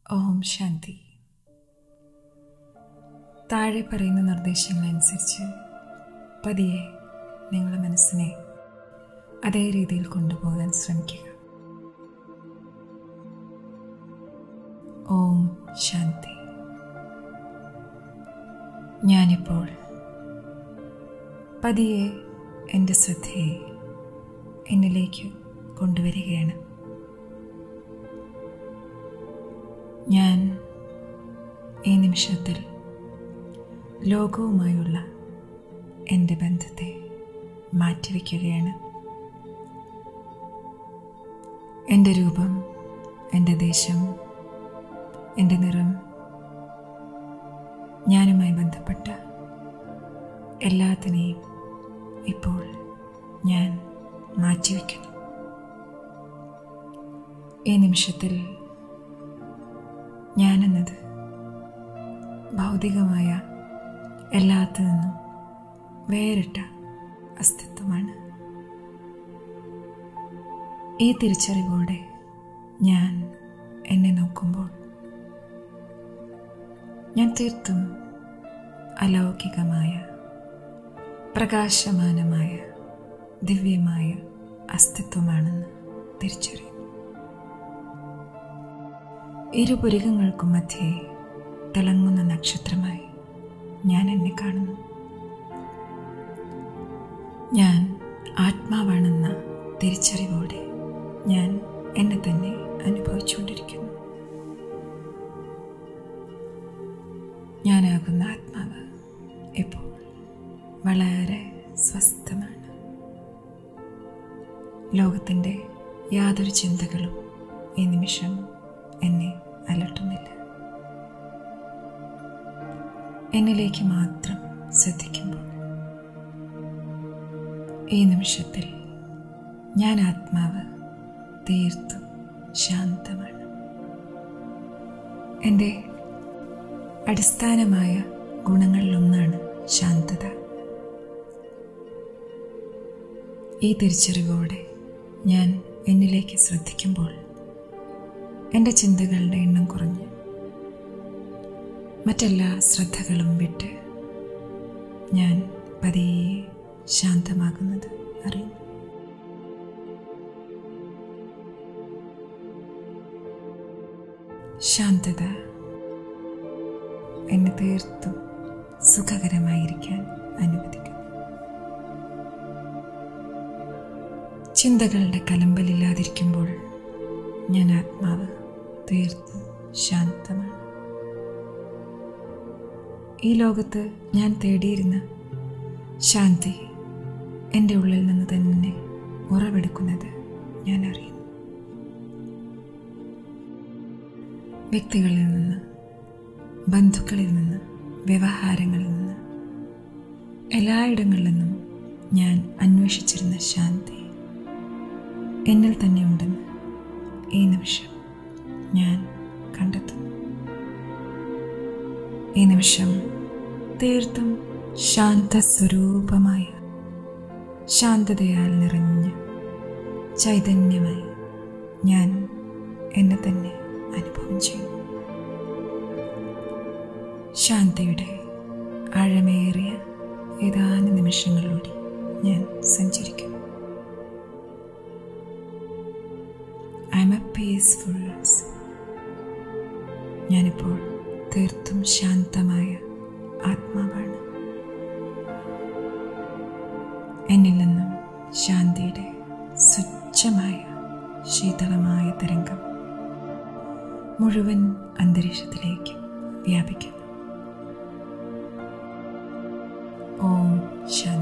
ഓം ശാന്തി താഴെ പറയുന്ന നിർദ്ദേശങ്ങളനുസരിച്ച് പതിയെ നിങ്ങളുടെ മനസ്സിനെ അതേ രീതിയിൽ കൊണ്ടുപോകാൻ ശ്രമിക്കുക ഓം ശാന്തി ഞാനിപ്പോൾ പതിയെ എൻ്റെ ശ്രദ്ധയെ എന്നിലേക്ക് കൊണ്ടുവരികയാണ് ഞാൻ ഈ നിമിഷത്തിൽ ലോകവുമായുള്ള എൻ്റെ ബന്ധത്തെ മാറ്റിവെക്കുകയാണ് എൻ്റെ രൂപം എൻ്റെ ദേശം എൻ്റെ നിറം ഞാനുമായി ബന്ധപ്പെട്ട എല്ലാത്തിനെയും ഇപ്പോൾ ഞാൻ മാറ്റിവെക്കുന്നു ഈ നിമിഷത്തിൽ ഞാനെന്നത് ഭൗതികമായ എല്ലാത്തിൽ നിന്നും വേറിട്ട അസ്തിത്വമാണ് ഈ തിരിച്ചറിവോടെ ഞാൻ എന്നെ നോക്കുമ്പോൾ ഞാൻ തീർത്തും അലൗകികമായ പ്രകാശമാനമായ ദിവ്യമായ അസ്തിത്വമാണെന്ന് തിരിച്ചറിയുന്നു ഇരുപുരികങ്ങൾക്കും മധ്യേ തിളങ്ങുന്ന നക്ഷത്രമായി ഞാൻ എന്നെ കാണുന്നു ഞാൻ ആത്മാവാണെന്ന തിരിച്ചറിവോടെ ഞാൻ എന്നെ തന്നെ അനുഭവിച്ചുകൊണ്ടിരിക്കുന്നു ഞാനാകുന്ന ആത്മാവ് ഇപ്പോൾ വളരെ സ്വസ്ഥമാണ് ലോകത്തിൻ്റെ യാതൊരു ചിന്തകളും ഈ നിമിഷം എന്നെ അലട്ടുന്നില്ല എന്നിലേക്ക് മാത്രം ശ്രദ്ധിക്കുമ്പോൾ ഈ നിമിഷത്തിൽ ഞാൻ ആത്മാവ് തീർത്തും ശാന്തമാണ് എൻ്റെ അടിസ്ഥാനമായ ഗുണങ്ങളിലൊന്നാണ് ശാന്തത ഈ തിരിച്ചറിവോടെ ഞാൻ എന്നിലേക്ക് ശ്രദ്ധിക്കുമ്പോൾ എൻ്റെ ചിന്തകളുടെ എണ്ണം കുറഞ്ഞ് മറ്റെല്ലാ ശ്രദ്ധകളും വിട്ട് ഞാൻ പതിയെ ശാന്തമാകുന്നത് അറിയുന്നു ശാന്തത എന്നെ തീർത്തും സുഖകരമായിരിക്കാൻ അനുവദിക്കുന്നു ചിന്തകളുടെ കലമ്പലില്ലാതിരിക്കുമ്പോൾ ഞാൻ ആത്മാവ് തീർത്തും ശാന്തമാണ് ഈ ലോകത്ത് ഞാൻ തേടിയിരുന്ന ശാന്തി എൻ്റെ ഉള്ളിൽ നിന്ന് തന്നെ ഉറവെടുക്കുന്നത് ഞാൻ അറിയുന്നു വ്യക്തികളിൽ നിന്ന് ബന്ധുക്കളിൽ നിന്ന് വ്യവഹാരങ്ങളിൽ നിന്ന് എല്ലായിടങ്ങളിൽ നിന്നും ഞാൻ അന്വേഷിച്ചിരുന്ന ശാന്തി എന്നിൽ തന്നെ ഉണ്ടെന്ന് ഈ നിമിഷം ഞാൻ കണ്ടെത്തുന്നു ഈ നിമിഷം തീർത്തും ശാന്തസ്വരൂപമായ ശാന്തതയാൽ നിറഞ്ഞ ചൈതന്യമായി ഞാൻ എന്നെ തന്നെ അനുഭവം ചെയ്യുന്നു ശാന്തിയുടെ ആഴമേറിയ ഏതാനും നിമിഷങ്ങളിലൂടെ ഞാൻ സഞ്ചരിക്കുന്നു ഐ എം എ പീസ്ഫുൾ ഞാനിപ്പോൾ തീർത്തും ശാന്തമായ ആത്മാവാണ് എന്നിൽ നിന്നും ശാന്തിയുടെ സ്വച്ഛമായ ശീതളമായ തരംഗം മുഴുവൻ അന്തരീക്ഷത്തിലേക്ക് വ്യാപിക്കുന്നു ഓം ശാന്തി